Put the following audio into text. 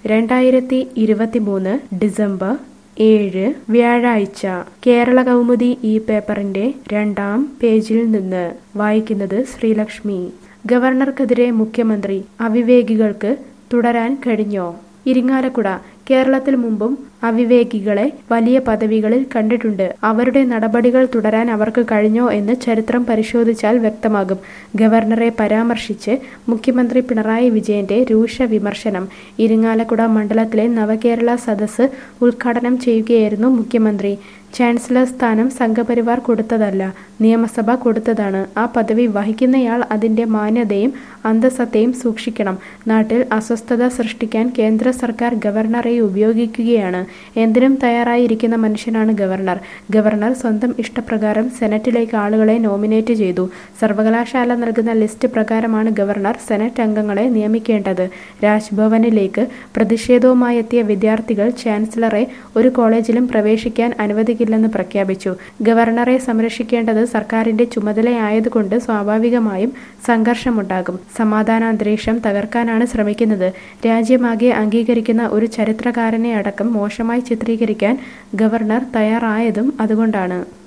രണ്ടായിരത്തി ഇരുപത്തിമൂന്ന് ഡിസംബർ ഏഴ് വ്യാഴാഴ്ച കേരള കൗമുദി ഈ പേപ്പറിന്റെ രണ്ടാം പേജിൽ നിന്ന് വായിക്കുന്നത് ശ്രീലക്ഷ്മി ഗവർണർക്കെതിരെ മുഖ്യമന്ത്രി അവിവേകികൾക്ക് തുടരാൻ കഴിഞ്ഞോ ഇരിങ്ങാലക്കുട കേരളത്തിൽ മുമ്പും അവിവേകികളെ വലിയ പദവികളിൽ കണ്ടിട്ടുണ്ട് അവരുടെ നടപടികൾ തുടരാൻ അവർക്ക് കഴിഞ്ഞോ എന്ന് ചരിത്രം പരിശോധിച്ചാൽ വ്യക്തമാകും ഗവർണറെ പരാമർശിച്ച് മുഖ്യമന്ത്രി പിണറായി വിജയന്റെ രൂക്ഷ വിമർശനം ഇരിങ്ങാലക്കുട മണ്ഡലത്തിലെ നവകേരള സദസ്സ് ഉദ്ഘാടനം ചെയ്യുകയായിരുന്നു മുഖ്യമന്ത്രി ചാൻസലർ സ്ഥാനം സംഘപരിവാർ കൊടുത്തതല്ല നിയമസഭ കൊടുത്തതാണ് ആ പദവി വഹിക്കുന്നയാൾ അതിന്റെ മാന്യതയും അന്തസ്സത്തെയും സൂക്ഷിക്കണം നാട്ടിൽ അസ്വസ്ഥത സൃഷ്ടിക്കാൻ കേന്ദ്ര സർക്കാർ ഗവർണറെ ഉപയോഗിക്കുകയാണ് എന്തിനും തയ്യാറായിരിക്കുന്ന മനുഷ്യനാണ് ഗവർണർ ഗവർണർ സ്വന്തം ഇഷ്ടപ്രകാരം സെനറ്റിലേക്ക് ആളുകളെ നോമിനേറ്റ് ചെയ്തു സർവകലാശാല നൽകുന്ന ലിസ്റ്റ് പ്രകാരമാണ് ഗവർണർ സെനറ്റ് അംഗങ്ങളെ നിയമിക്കേണ്ടത് രാജ്ഭവനിലേക്ക് പ്രതിഷേധവുമായി എത്തിയ വിദ്യാർത്ഥികൾ ചാൻസലറെ ഒരു കോളേജിലും പ്രവേശിക്കാൻ അനുവദിക്കില്ലെന്ന് പ്രഖ്യാപിച്ചു ഗവർണറെ സംരക്ഷിക്കേണ്ടത് സർക്കാരിന്റെ ചുമതലയായതുകൊണ്ട് സ്വാഭാവികമായും സംഘർഷമുണ്ടാകും സമാധാനാന്തരീക്ഷം തകർക്കാനാണ് ശ്രമിക്കുന്നത് രാജ്യമാകെ അംഗീകരിക്കുന്ന ഒരു ചരിത്രകാരനെ അടക്കം മോശമായി ചിത്രീകരിക്കാൻ ഗവർണർ തയ്യാറായതും അതുകൊണ്ടാണ്